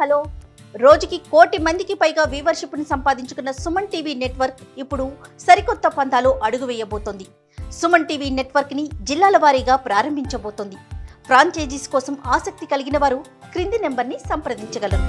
Hello రోజుకి కోటి మందికి పైగా వ్యూవర్షిప్ ని సంపాదించుకున్న సుమన్ టీవీ నెట్వర్క్ ఇప్పుడు సరికొత్త పంతాలో అడుగు వేయబోతోంది సుమన్ టీవీ నెట్వర్క్ ని జిల్లాల వారీగా ప్రారంభించబోతోంది ఫ్రాంచైజీస్ కోసం ఆసక్తి కలిగిన వారు క్రింది నెంబర్ని సంప్రదించగలరు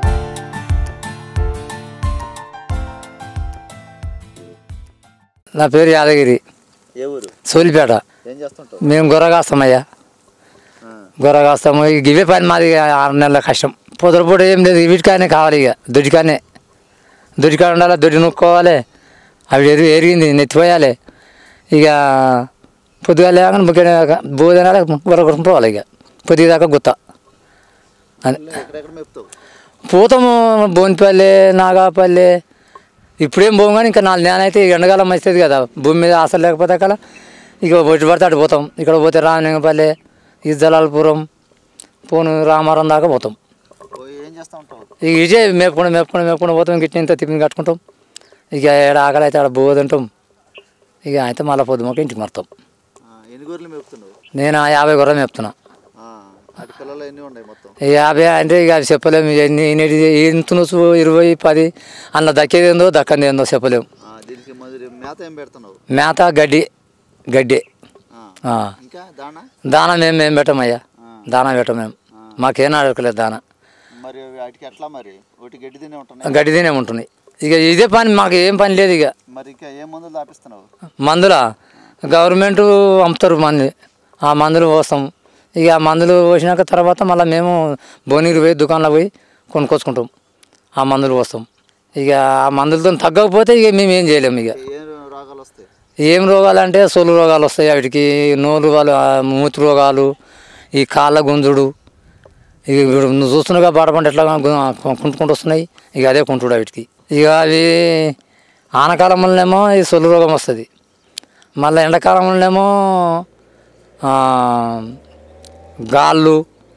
నా పేరు యాదగిరి ఏ ఊరు సూలిపేట ఏం చేస్తుంటావు మేము గొర్ర కాస్తామయ్యా ఆ, గొర్ర కాస్తాము ఇక ఇవే పని మాది ఆరు నెలల కష్టం పొద్దుపూట ఏం లేదు వీటికానే కావాలి ఇక దొడ్డికానే దొడ్డికాడ ఉండాలి దొడ్డి నొక్కోవాలి అవి ఎరు ఎరిగింది నెత్తిపోయాలి ఇక పొద్దుగా లేక ముఖ్య బోధనాల గొర్ర కొట్టుకుని పోవాలి ఇక పొద్దుగా దాకా గుత్త అని ఎక్కడెక్కడ మేపుతావు పోతాము బోన్పల్లి నాగాపల్లి ఇప్పుడేం పోం కానీ ఇంకా నాలుగు నెలలు అయితే ఎండకాలం వస్తుంది కదా భూమి మీద అసలు లేకపోతే అక్కడ ఇక ఒట్టి పడితే అటు పోతాం ఇక్కడ పోతే రామలింగపల్లి ఇజ్జలాలపురం పోను రామారం దాకా పోతాం పోయి ఏం చేస్తూ ఉంటావు ఇక ఇదే మేపుకుండా మేపుకుండా మేపుకుండా పోతాం గిట్ట ఇంత తిప్పి కట్టుకుంటాం ఇక ఏడ ఆకలి అయితే ఆడ పోదంటాం ఇక అయితే మళ్ళీ పొద్దుమొక్క ఇంటికి మరుతాం ఆ, ఎన్ని గొర్రెలు మేపుతున్నావు నేను ఆ యాభై గుర్రం మేపుతున్నా ఆ, అటు పిల్లలు ఎన్ని ఉన్నాయి మొత్తం ఈ యాభై అంటే ఇక అవి చెప్పలేము ఎన్ని ఎన్ని ఇంత నుసు ఇరవై పది అందులో దక్కేది ఏందో దక్కంది ఏందో చెప్పలేము ఆ, దీనికి మరి మేత ఏం పెడుతున్నావు మేత గడ్డి గడ్డి ఆ, ఆ. ఇంకా దానా దానా మేము మేము పెట్టమయ్యా ఆ. దానా పెట్టం మేము మాకేం అడగలేదు దానా మరి వాటికి ఎట్లా మరి ఒకటి గడ్డి తినే ఉంటున్నాయి గడ్డి తినే ఉంటుంది ఇక ఇదే పని మాకు ఏం పని లేదు ఇక మరి ఇంకా ఏ మందులు తాపిస్తున్నావు మందుల గవర్నమెంట్ అమ్ముతారు మంది ఆ మందులు పోస్తాం ఇక ఆ మందులు పోసినాక తర్వాత మళ్ళీ మేము బోనీరు పోయి దుకాణంలో పోయి కొనుక్కొచ్చుకుంటాం ఆ మందులు పోస్తాం ఇక ఆ మందులతో తగ్గకపోతే ఇక మేము ఏం చేయలేము ఇక ఏ రోగాలు వస్తాయి ఏం రోగాలు అంటే సొలు రోగాలు వస్తాయి వాటికి నోరు రోగాలు ఆ మూతి రోగాలు ఈ కాళ్ళ గుంజుడు ఇక ఇప్పుడు నువ్వు చూస్తున్నాగా బాడపంట ఎట్లా గు- కుంటుకుంటూ వస్తున్నాయి ఇక అదే కుంటుడు వాటికి ఇక అవి ఆనకాలంలోనేమో ఈ సొలు రోగం వస్తుంది మళ్ళీ ఎండాకాలంలోనేమో ఆ, గాళ్ళు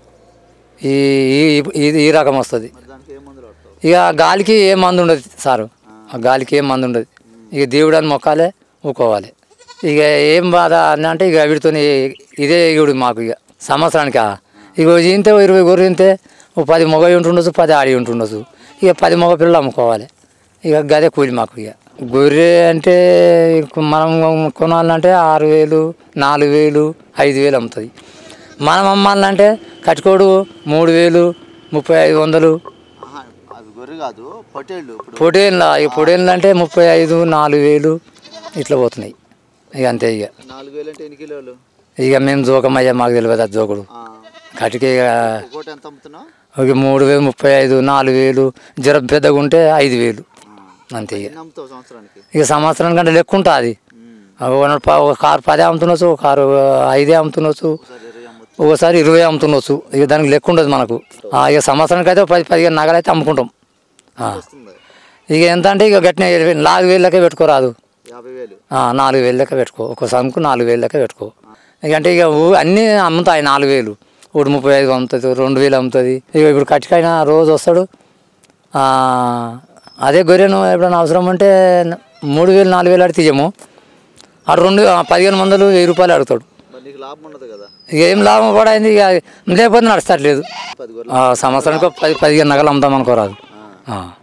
ఈ ఈ- ఈ ఈ రకం వస్తుంది మరి దానికి ఏ మందులు పడతావు ఇక గాలికి ఏ మందు ఉండదు సారు ఆ గాలికి ఏం మందు ఉండదు ఇక దేవుడు అని మొక్కాలే ఊకోవాలి ఇక ఏం బాధ అని అంటే ఇక వీటితో ఇదే ఇగుడు మాకు ఇక సంవత్సరానికి ఇక ఇంతే ఓ ఇరవై గొర్రె ఇంతే ఓ పది మొగ ఉంటుండొచ్చు పది ఆడి ఉంటుండొచ్చు ఇక పది మొగ పిల్లలు అమ్ముకోవాలి ఇక గదే కూలి మాకు ఇక గొర్రె అంటే ఇక మనం కొనాలంటే ఆరు వేలు నాలుగు వేలు ఐదు వేలు అమ్ముతుంది మనం అమ్మాలంటే కట్టుకోడు మూడు వేలు ముప్పై ఐదు వందలు ఆహా, అవి గొర్రె కాదు పొట్టేళ్ళు ఇప్పుడు పొడేళ్ళ ఇక పొడేళ్ళు అంటే ముప్పై ఐదు నాలుగు వేలు ఇట్లా పోతున్నాయి ఇక అంతే ఇక నాలుగు వేలు అంటే ఎన్ని కిలోలు ఇక మేము జోకమయ్యా మాకు తెలియదు అది జోకుడు ఆ, కటికి ఇక ఒక్కోటి ఎంత అమ్ముతున్నావు ఒక మూడు వేలు ముప్పై ఐదు నాలుగు వేలు జర పెద్దగా ఉంటే ఐదు వేలు ఆ, అంతే ఇక ఎన్ని అమ్ముతావు సంవత్సరానికి ఇక సంవత్సరం కంటే లెక్క ఉంటుంది ఉమ్, ఒక కారు పదే అమ్ముతుండొచ్చు ఒక కారు ఐదే అమ్ముతుండొచ్చు ఒకసారి ఇరవై అమ్ముతావు ఒకసారి ఇరవై అమ్ముతుండొచ్చు ఇక దానికి లెక్క ఉండదు మనకు ఆ, ఇక సంవత్సరానికి అయితే పది పదిహేను నగలు అయితే అమ్ముకుంటాం ఆ. వస్తుంది ఇక ఎంత అంటే ఇక గట్టిన నాలుగు వేలకే పెట్టుకోరాదు యాభై వేలు ఆ, నాలుగు వేలు లెక్క పెట్టుకో ఒక సంకు నాలుగు వేలు లెక్క పెట్టుకో ఇక అంటే ఇక ఊ- అన్నీ అమ్ముతాయి నాలుగు వేలు ఒకటి ముప్పై ఐదు అమ్ముతుంది రెండు వేలు అమ్ముతుంది ఇక ఇప్పుడు కట్టికైనా రోజు వస్తాడు ఆ, అదే గొర్రెను ఎప్పుడైనా అవసరం అంటే మూడు వేలు నాలుగు వేలు అడిగి తీయము ఆ రెండు ఆ, పదిహేను వందలు వెయ్యి రూపాయలు అడుగుతాడు మరి నీకు లాభం ఉండదు కదా ఇక ఏం లాభం పడైంది ఇక లేకపోతే నడుస్తట్లేదు పది గొర్రెలు ఆ, సంవత్సరానికి ఒక పది పదిహేను నగలు అమ్ముతాం అనుకోరాదు ఆ. ఆ.